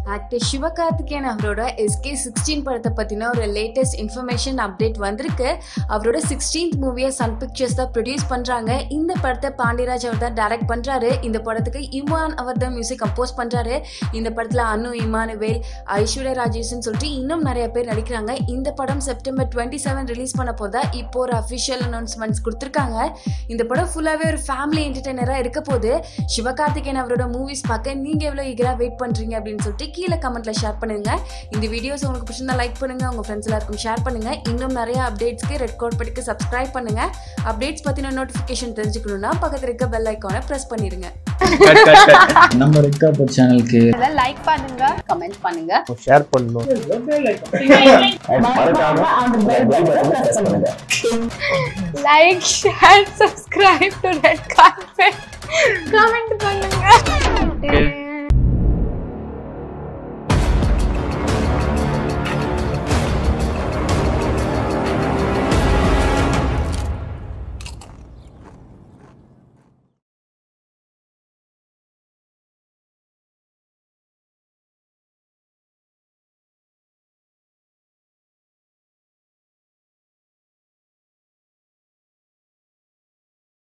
actor Sivakarthikeyan அவரோட SK sixteen படத்தை பற்றின ஒரு லேட்டஸ்ட் இன்ஃபர்மேஷன் அப்டேட் வந்திருக்கு அவரோட சிக்ஸ்டீன்த் மூவியை சன் பிக்சர்ஸ் தான் ப்ரொடியூஸ் பண்ணுறாங்க இந்த படத்தை பாண்டியராஜ் அவர் தான் டைரக்ட் பண்ணுறாரு இந்த படத்துக்கு இமான் அவர் தான் மியூசிக் கம்போஸ் பண்ணுறாரு இந்த படத்தில் அனு இமானுவேல் ஐஸ்வர்யா ராஜேஷ்னு சொல்லிட்டு இன்னும் நிறைய பேர் நடிக்கிறாங்க இந்த படம் செப்டம்பர் டுவெண்ட்டி செவன் ரிலீஸ் பண்ண போதா இப்போ ஒரு அஃபிஷியல் அனௌன்ஸ்மெண்ட்ஸ் கொடுத்துருக்காங்க இந்த படம் ஃபுல்லாகவே ஒரு ஃபேமிலி என்டர்டைனராக இருக்க போது சிவகார்த்திகேயன் அவரோட மூவிஸ் பார்க்க நீங்கள் எவ்வளோ ஈகராக வெயிட் பண்ணுறீங்க அப்படின்னு சொல்லிட்டு கீழே கமெண்ட்ல ஷேர் பண்ணுங்க இந்த வீடியோஸ் உங்களுக்கு பிடிச்சிருந்தா லைக் பண்ணுங்க உங்க ஃப்ரெண்ட்ஸ் எல்லாருக்கும் ஷேர் பண்ணுங்க இன்னும் நிறைய அப்டேட்ஸ்க்கு ரெட் கோட் படிக்க சப்ஸ்கிரைப் பண்ணுங்க அப்டேட்ஸ் பத்தின நோட்டிஃபிகேஷன் தெரிஞ்சுக்கணும்னா பக்கத்துல இருக்க பெல் ஐக்கானை பிரஸ் பண்ணிருங்க நம்ம ரெட் கார்பெட் சேனலுக்கு லைக் பண்ணுங்க கமெண்ட் பண்ணுங்க ஷேர் பண்ணணும் like share subscribe to red carpet comment பண்ணுங்க